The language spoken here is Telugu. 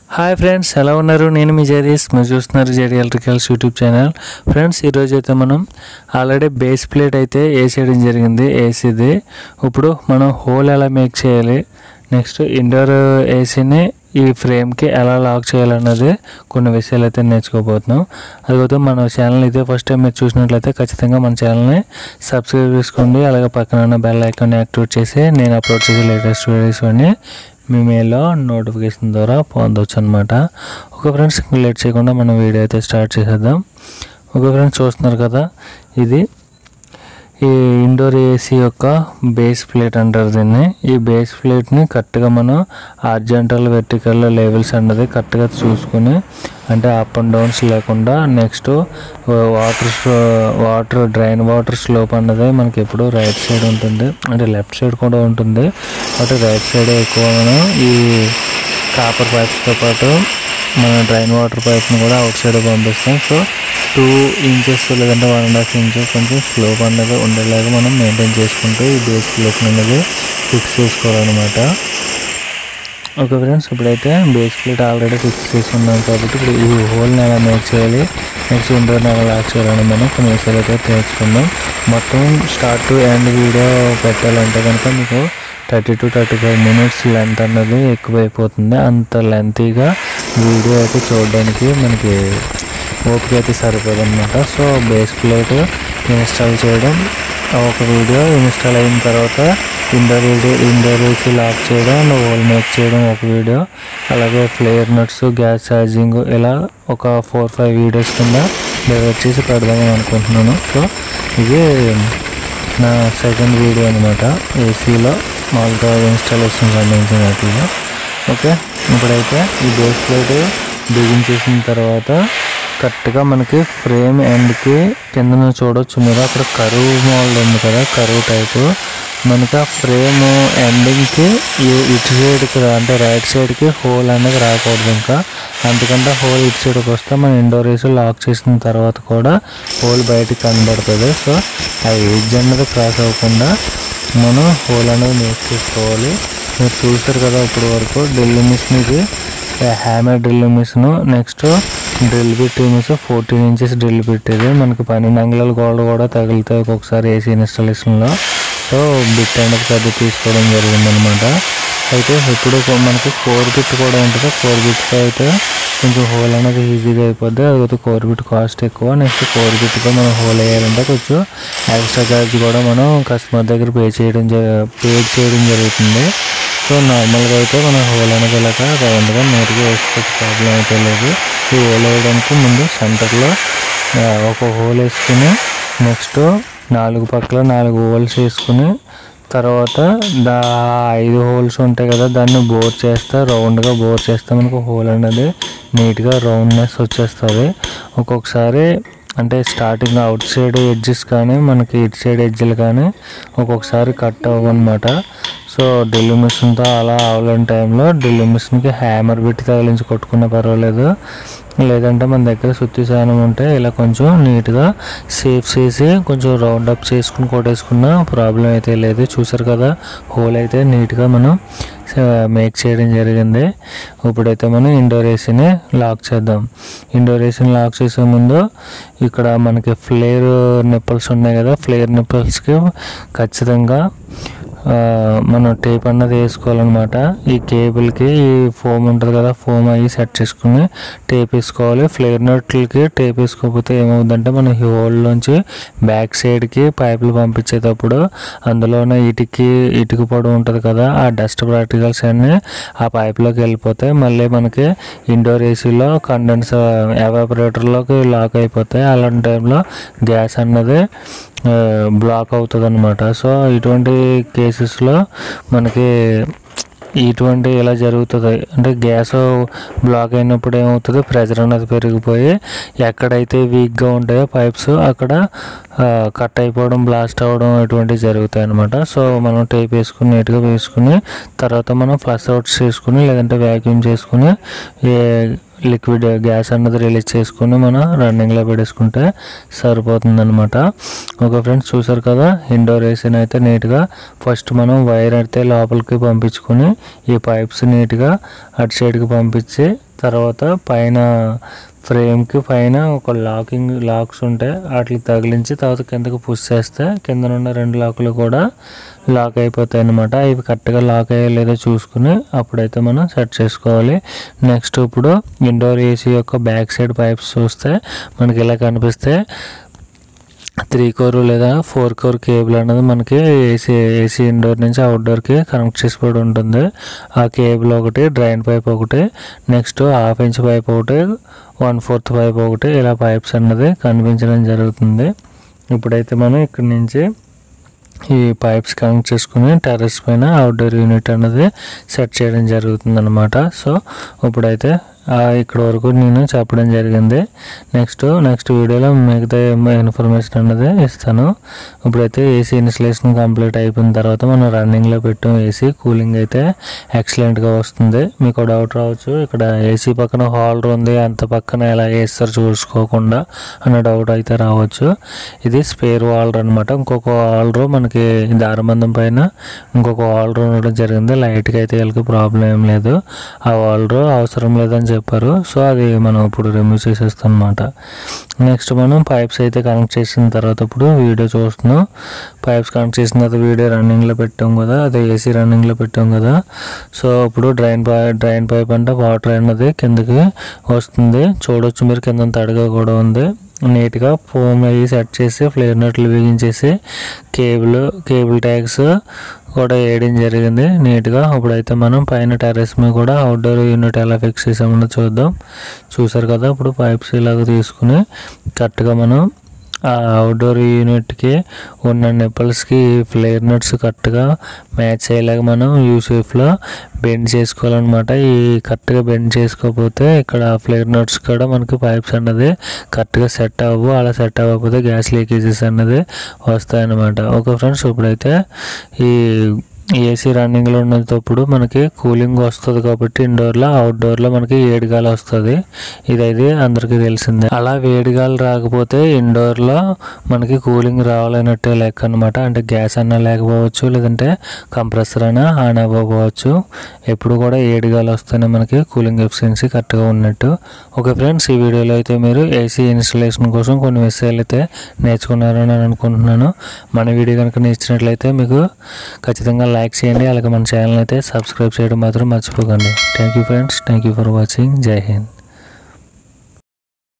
హాయ్ ఫ్రెండ్స్ ఎలా ఉన్నారు నేను మీ జేడీఎస్ మీరు చూస్తున్నారు JD electricals YouTube channel friends ఈరోజు అయితే మనం ఆల్రెడీ బేస్ ప్లేట్ అయితే వేసేయడం జరిగింది ఏసీది ఇప్పుడు మనం హోల్ ఎలా మేక్ చేయాలి నెక్స్ట్ ఇండోర్ ఏసీని ఈ ఫ్రేమ్కి ఎలా లాక్ చేయాలన్నది కొన్ని విషయాలు అయితే నేర్చుకోబోతున్నాం అదిపోతే మన ఛానల్ ఇదే ఫస్ట్ టైం మీరు చూసినట్లయితే ఖచ్చితంగా మన ఛానల్ని సబ్స్క్రైబ్ చేసుకోండి అలాగే పక్కన ఉన్న బెల్ ఐకాన్ని యాక్టివేట్ చేసి నేను అప్లోడ్ చేసే లేటెస్ట్ వీడియోస్ అన్నీ మీ మెయిల్లో నోటిఫికేషన్ ద్వారా పొందవచ్చు అనమాట ఓకే ఫ్రెండ్స్ లేట్ చేయకుండా మనం వీడియో అయితే స్టార్ట్ చేసేద్దాం ఓకే ఫ్రెండ్స్ చూస్తున్నారు కదా ఇది ఈ ఇండోర్ ఏసీ యొక్క బేస్ ప్లేట్ అంటారు దీన్ని ఈ బేస్ ప్లేట్ని కరెక్ట్గా మనం ఆర్జెంటల్ వెర్టికల్ లెవెల్స్ అన్నది కరెక్ట్గా చూసుకుని అంటే అప్ అండ్ డౌన్స్ లేకుండా next water water drain water slope అన్నది మనకి ఎప్పుడు రైట్ సైడ్ ఉంటుంది అంటే లెఫ్ట్ సైడ్ కూడా ఉంటుంది బట్ రైట్ సైడ్ ఎక్కువ మనం ఈ కాపర్ పైప్స్తో పాటు మన డ్రైన్ వాటర్ పైప్ని కూడా అవుట్ సైడ్ పంపిస్తాం సో టూ ఇంచెస్ లేదంటే వన్ అండ్ హాఫ్ ఇంచెస్ కొంచెం స్లోప్ అనేది ఉండేలాగా మనం మెయింటైన్ చేసుకుంటూ ఈ బేస్ స్లోప్ అనేది ఫిక్స్ చేసుకోవాలన్నమాట ఓకే ఫ్రెండ్స్ ఇప్పుడైతే బేస్ ప్లేట్ ఆల్రెడీ ఫిక్స్ చేసి ఉన్నాం కాబట్టి ఇప్పుడు ఈ హోల్ని ఎలా మేక్ చేయాలి నెక్స్ట్ ఇండోర్ని ఎలా లాక్ చేయాలని మనం కొన్ని విషయాలు అయితే నేర్చుకుందాం మొత్తం స్టార్ట్ టు ఎండ్ వీడియో పెట్టాలంటే కనుక మీకు thirty to thirty five minutes length అన్నది ఎక్కువైపోతుంది అంత లెంతీగా వీడియో అయితే చూడడానికి మనకి ఓపిక అయితే సరిపోదు అనమాట సో బేస్ ప్లేట్ ఇన్స్టాల్ చేయడం ఒక వీడియో ఇన్స్టాల్ అయిన తర్వాత indoor video indoor AC lock చేయడం అండ్ హోల్ మేక్ చేయడం ఒక వీడియో అలాగే ఫ్లేయర్ నట్స్ గ్యాస్ ఛార్జింగ్ ఇలా ఒక ఫోర్ ఫైవ్ వీడియోస్ కింద డివైడ్ చేసి పెడదామని అనుకుంటున్నాను సో ఇది నా సెకండ్ వీడియో అనమాట ఏసీలో మామూలుగా ఇన్స్టాలేషన్ సంబంధించినట్లుగా ఓకే ఇప్పుడైతే ఈ బేస్ ప్లేట్ బిగించేసిన తర్వాత కరెక్ట్గా మనకి ఫ్రేమ్ ఎండ్కి కిందన చూడొచ్చు మీరు అక్కడ కరువు మోల్డ్ ఉంది కదా కరువు టైపు మనకి ఆ ఫ్రేమ్ ఎండింగ్కి ఇటు సైడ్కి అంటే రైట్ సైడ్కి హోల్ అనేది రాకూడదు ఇంకా అందుకంటే హోల్ ఇటు సైడ్కి వస్తే మనం ఇండోర్ వేసి లాక్ చేసిన తర్వాత కూడా హోల్ బయటికి కనబడుతుంది సో ఆ ఏజ్ అన్నది క్రాస్ అవ్వకుండా మనం హోల్ అనేది మేక్ చేసుకోవాలి మీరు చూసారు కదా ఇప్పుడు వరకు డ్రిల్ మిషన్కి hammer drill machine next drill bit machine fourteen inches drill bit ఇది మనకి పన్నెండు అంగుళాల గోడ కూడా తగులుతాయి ఒక్కొక్కసారి ఏసీ ఇన్స్టాలేషన్లో సో బిట్ అనేది పెద్ద తీసుకోవడం జరిగిందనమాట అయితే ఇప్పుడు మనకి కోర్ బిట్ కూడా ఉంటుంది కోర్ బిట్తో అయితే కొంచెం హోల్ అనేది ఈజీగా అయిపోద్ది అదైతే కోర్ బిట్ కాస్ట్ ఎక్కువ నెక్స్ట్ కోర్ బిట్తో మనం హోల్ వేయాలంటే కొంచెం ఎక్స్ట్రా ఛార్జ్ కూడా మనం కస్టమర్ దగ్గర పే చేయడం పే చేయడం జరుగుతుంది సో నార్మల్గా అయితే మనం హోల్ అనేది ఇలాగ రౌండ్గా నీట్గా వేసుకోవచ్చు ప్రాబ్లం అయితే లేదు ఈ హోల్ వేయడానికి ముందు సెంటర్లో ఒక హోల్ వేసుకుని నెక్స్ట్ నాలుగు పక్కల నాలుగు హోల్స్ వేసుకుని తర్వాత దా ఐదు హోల్స్ ఉంటాయి కదా దాన్ని బోర్ చేస్తే రౌండ్గా బోర్ చేస్తే మనకు హోల్ అనేది నీట్గా రౌండ్నెస్ వచ్చేస్తుంది ఒక్కొక్కసారి అంటే స్టార్టింగ్ అవుట్ సైడ్ ఎడ్జెస్ కానీ మనకి ఇటు సైడ్ ఎడ్జ్లు కానీ ఒక్కొక్కసారి కట్ అవ్వనమాట సో డ్రిల్ మిషన్తో అలా అవ్వలేని టైంలో డ్రిల్ మిషన్కి హ్యామర్ పెట్టి తగిలించి కొట్టుకున్నా పర్వాలేదు లేదంటే మన దగ్గర సుత్తి సాధనం ఉంటే ఇలా కొంచెం నీట్గా సేఫ్ చేసి కొంచెం రౌండ్ అప్ చేసుకుని కొట్టేసుకున్న ప్రాబ్లం అయితే లేదు చూసారు కదా హోల్ అయితే నీట్గా మనం మేక్ చేయడం జరిగింది ఇప్పుడైతే మనం ఇండోర్ ఏసీని లాక్ చేద్దాం ఇండోర్ ఏసీని లాక్ చేసే ముందు ఇక్కడ మనకి ఫ్లేర్ నిప్పల్స్ ఉన్నాయి కదా ఫ్లేర్ నిప్పల్స్కి ఖచ్చితంగా మనం టేప్ అన్నది వేసుకోవాలన్నమాట ఈ కేబుల్కి ఈ ఫోమ్ ఉంటుంది కదా ఫోమ్ అవి సెట్ చేసుకుని టేప్ వేసుకోవాలి ఫ్లేర్ నట్లకి టేప్ వేసుకోకపోతే ఏమవుతుందంటే మన హోల్లోంచి బ్యాక్ సైడ్కి పైపులు పంపించేటప్పుడు అందులోనే ఇటుకి ఇటుకు పొడవు ఉంటుంది కదా ఆ డస్ట్ పార్టికల్స్ అన్నీ ఆ పైప్లోకి వెళ్ళిపోతాయి మళ్ళీ మనకి ఇండోర్ ఏసీలో కండెన్స్ ఎవాపరేటర్లోకి లాక్ అయిపోతాయి అలాంటి టైంలో గ్యాస్ అన్నది బ్లాక్ అవుతుంది అనమాట సో ఇటువంటి కేసెస్లో మనకి ఇటువంటి ఇలా జరుగుతుంది అంటే గ్యాస్ బ్లాక్ అయినప్పుడు ఏమవుతుంది ప్రెజర్ అనేది పెరిగిపోయి ఎక్కడైతే వీక్గా ఉంటాయో పైప్స్ అక్కడ కట్ అయిపోవడం బ్లాస్ట్ అవ్వడం ఇటువంటివి జరుగుతాయి అనమాట సో మనం టేప్ వేసుకుని నీట్గా వేసుకుని తర్వాత మనం ఫ్లష్ అవుట్స్ చేసుకుని లేదంటే వ్యాక్యూమ్ చేసుకుని లిక్విడ్ గ్యాస్ అన్నది రిలీజ్ చేసుకుని మనం రన్నింగ్లో పెట్టేసుకుంటే సరిపోతుంది అనమాట ఓకే ఫ్రెండ్స్ చూసారు కదా ఇండోర్ ఏసీని అయితే నీట్గా ఫస్ట్ మనం వైర్ అయితే లోపలికి పంపించుకొని ఈ పైప్స్ నీట్గా అటు సైడ్కి పంపించి తర్వాత పైన ఫ్రేమ్కి పైన ఒక లాకింగ్ లాక్స్ ఉంటాయి వాటికి తగిలించి తర్వాత కిందకి పుష్ చేస్తే కింద ఉన్న రెండు లాకులు కూడా లాక్ అయిపోతాయి అన్నమాట ఇవి కరెక్ట్గా లాక్ అయ్యో లేదో చూసుకుని అప్పుడైతే మనం సెట్ చేసుకోవాలి నెక్స్ట్ ఇప్పుడు ఇండోర్ ఏసీ యొక్క బ్యాక్ సైడ్ పైప్స్ చూస్తే మనకి ఇలా కనిపిస్తే త్రీ కోర్ లేదా ఫోర్ కోర్ కేబుల్ అనేది మనకి ఏసీ ఏసీ ఇండోర్ నుంచి అవుట్డోర్కి కనెక్ట్ చేసిపోయి ఉంటుంది ఆ కేబుల్ ఒకటి డ్రైన్ పైప్ ఒకటి నెక్స్ట్ హాఫ్ ఇంచ్ పైప్ ఒకటి వన్ ఫోర్త్ పైప్ ఒకటి ఇలా పైప్స్ అన్నది కనిపించడం జరుగుతుంది ఇప్పుడైతే మనం ఇక్కడి నుంచి ఈ పైప్స్ కనెక్ట్ చేసుకుని టెర్రస్ పైన అవుట్డోర్ యూనిట్ అనేది సెట్ చేయడం జరుగుతుంది అనమాట సో ఇప్పుడైతే ఆ, ఇక్కడ వరకు నేను చెప్పడం జరిగింది నెక్స్ట్ నెక్స్ట్ వీడియోలో మిగతా ఇన్ఫర్మేషన్ అన్నది ఇస్తాను ఇప్పుడైతే ఏసీ ఇన్స్టలేషన్ కంప్లీట్ అయిపోయిన తర్వాత మనం రన్నింగ్లో పెట్టాం ఏసీ కూలింగ్ అయితే ఎక్సలెంట్గా వస్తుంది మీకు డౌట్ రావచ్చు ఇక్కడ ఏసీ పక్కన హాలర్ ఉంది అంత పక్కన ఎలా వేస్తారు చూసుకోకుండా అన్న డౌట్ అయితే రావచ్చు ఇది స్పేర్ వాల్డర్ అనమాట ఇంకొక వాల్డర్ మనకి దారబంధం పైన ఇంకొక వాల్డర్ ఉండడం జరిగింది లైట్గా అయితే వీళ్ళకి ప్రాబ్లం ఏం లేదు ఆ వాల్డర్ అవసరం లేదని చెప్పారు సో అది మనం ఇప్పుడు రిమూవ్ చేసేస్తాం అనమాట నెక్స్ట్ మనం పైప్స్ అయితే కనెక్ట్ చేసిన తర్వాత ఇప్పుడు వీడియో చూస్తున్నాం పైప్స్ కనెక్ట్ చేసిన తర్వాత వీడియో రన్నింగ్లో పెట్టాం కదా అదే ఏసీ రన్నింగ్లో పెట్టాం కదా సో ఇప్పుడు డ్రైన్ పై డ్రైన్ పైప్ అంటే వాటర్ అన్నది కిందకి వస్తుంది చూడొచ్చు మీరు కింద తడిగా కూడా ఉంది నీట్గా ఫోమ్ అవి సెట్ చేసి ఫ్లేర్ నట్లు బిగించేసి కేబుల్ కేబుల్ ట్యాగ్స్ కూడా వేయడం జరిగింది నీట్గా ఇప్పుడైతే మనం పైన టెర్రస్ మీద కూడా అవుట్డోర్ యూనిట్ ఎలా ఫిక్స్ చేసామో చూద్దాం చూసారు కదా ఇప్పుడు పైప్స్ ఇలాగ తీసుకుని కరెక్ట్గా మనం ఆ అవుట్డోర్ యూనిట్కి ఉన్న నిప్పల్స్కి ఫ్లేర్ నట్స్ కరెక్ట్గా మ్యాచ్ అయ్యేలాగా మనం యూ షేప్లో బెండ్ చేసుకోవాలన్నమాట ఈ కరెక్ట్గా బెండ్ చేసుకోకపోతే ఇక్కడ ఫ్లేర్ నట్స్ కూడా మనకి పైప్స్ అన్నది కరెక్ట్గా సెట్ అవ్వవు అలా సెట్ అవ్వకపోతే గ్యాస్ లీకేజెస్ అన్నది వస్తాయన్నమాట ఓకే ఫ్రెండ్స్ ఇప్పుడైతే ఈ ఏసీ రన్నింగ్లో ఉన్నప్పుడు మనకి కూలింగ్ వస్తుంది కాబట్టి ఇండోర్లో అవుట్డోర్లో మనకి వేడిగాలి వస్తుంది ఇదైతే అందరికీ తెలిసిందే అలా వేడిగాలి రాకపోతే ఇండోర్లో మనకి కూలింగ్ రావాలన్నట్టే లెక్క అనమాట అంటే గ్యాస్ అన్నా లేకపోవచ్చు లేదంటే కంప్రెసర్ అయినా ఆన్ అవ్వకపోవచ్చు ఎప్పుడు కూడా ఏడుగాలు వస్తేనే మనకి కూలింగ్ ఎఫిషియన్సీ కరెక్ట్గా ఉన్నట్టు ఓకే ఫ్రెండ్స్ ఈ వీడియోలో అయితే మీరు ఏసీ ఇన్స్టలేషన్ కోసం కొన్ని విషయాలు అయితే నేర్చుకున్నారని నేను అనుకుంటున్నాను మన వీడియో కనుక నచ్చినట్లయితే మీకు ఖచ్చితంగా లైక్ చేయండి అలాగే మన ఛానల్ అయితే సబ్స్క్రైబ్ చేయడం మాత్రం మర్చిపోకండి thank you friends thank you for watching జై హింద్